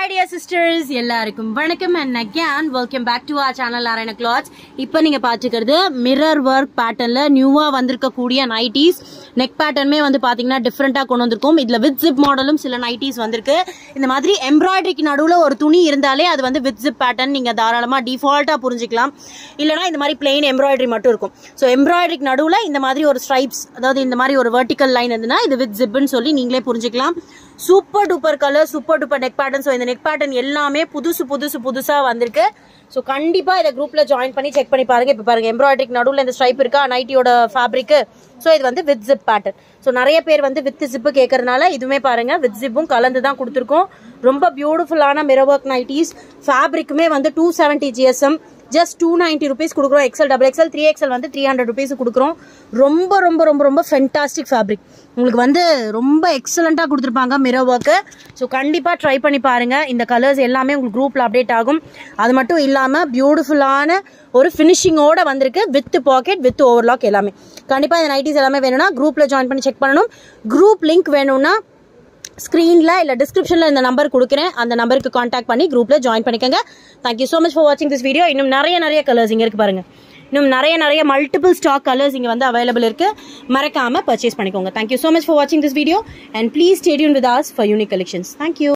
hi dear sisters எல்லாருக்கும் வணக்கம் and again welcome back to our channel Narayana clothes இப்போ நீங்க பாத்துக்கிறது மிரர் ஒர்க் பேட்டர்ன்ல நியூவா வந்திருக்கக்கூடிய நைட்டிஸ் நெக் பேட்டர்னுமே வந்து பாத்தீங்கன்னா டிஃப்ரெண்டா கொண்டு வந்திருக்கும் இதுல வித் ஜிப் மாடலும் சில நைட்டிஸ் வந்திருக்கு இந்த மாதிரி எம்ப்ராய்டரிக்கு நடுவுல ஒரு துணி இருந்தாலே அது வந்து வித் ஜிப் பேட்டர்ன் நீங்க தாராளமா டிஃபால்ட்டா புரிஞ்சுக்கலாம் இல்லனா இந்த மாதிரி பிளெயின் எம்ப்ராய்டரி மட்டும் இருக்கும் ஸோ எம்ப்ராய்டரிக்கு நடுவுல இந்த மாதிரி ஒரு ஸ்ட்ரைப்ஸ் அதாவது இந்த மாதிரி ஒரு வெர்டிக்கல் லைன் இருந்ததுன்னா இது வித் ஜிப்னு சொல்லி நீங்களே புரிஞ்சுக்கலாம் super duper colour super duper neck pattern so இந்த நெக் பேட்டர்ன் எல்லாமே புதுசு புதுசு புதுசா வந்திருக்கு ஸோ கண்டிப்பா இதை குரூப்ல ஜாயின் பண்ணி செக் பண்ணி பாருங்க இப்போ பாருங்க எம்ப்ராய்டரிக்கு நடுவில் இந்த ஸ்ட்ரைப் இருக்கா நைட்டியோட ஃபேப்ரிக் ஸோ இது வந்து வித் ஜிப் பேட்டர்ன் ஸோ நிறைய பேர் வந்து வித் ஜிப்பு கேட்கறதுனால இதுவுமே பாருங்க வித் ஜிப்பும் கலந்து தான் கொடுத்துருக்கோம் ரொம்ப பியூட்டிஃபுல்லான மிரர் ஒர்க் நைட்டிஸ் ஃபேப்ரிக்குமே வந்து two seventy GSM just two ninety rupees கொடுக்குறோம் XL double XL three XL வந்து த்ரீ ஹண்ட்ரட் ருபீஸ் கொடுக்குறோம் ரொம்ப ரொம்ப ரொம்ப ரொம்ப ஃபென்டாஸ்டிக் ஃபேப்ரிக் உங்களுக்கு வந்து ரொம்ப எக்ஸலண்ட்டாக கொடுத்துருப்பாங்க மிரர் ஒர்க்கு ஸோ கண்டிப்பாக ட்ரை பண்ணி பாருங்கள் இந்த கலர்ஸ் எல்லாமே உங்களுக்கு குரூப்பில் அப்டேட் ஆகும் அது மட்டும் இல்லாமல் பியூட்டிஃபுல்லான ஒரு ஃபினிஷிங்கோட வந்திருக்கு வித் பாக்கெட் வித் ஓவர்லாக் எல்லாமே கண்டிப்பாக இந்த நைட்டிஸ் எல்லாமே வேணும்னா குரூப்பில் ஜாயின் பண்ணி செக் பண்ணணும் குரூப் லிங்க் வேணும்னா ஸ்க்ரீனில் இல்லை டிஸ்கிரிப்ஷனில் இந்த நம்பர் கொடுக்குறேன் அந்த நம்பருக்கு காண்டாக்ட் பண்ணி குரூப்பில் ஜாயின் பண்ணிக்கோங்க தேங்க்யூ ஸோ மச் ஃபார் வாட்சிங் திஸ் வீடியோ இன்னும் நிறைய நிறைய கலர்ஸ் இங்கே இருக்கு பாருங்க இன்னும் நிறைய நிறைய மல்டிபிள் ஸ்டாக் கலர்ஸ் இங்கே வந்து அவைலபிள் இருக்கு மறக்காம பர்ச்சேஸ் பண்ணிக்கோங்க தேங்க்யூ ஸோ மச் ஃபார் வாட்சிங் this video and please stay tuned with us for unique collections thank you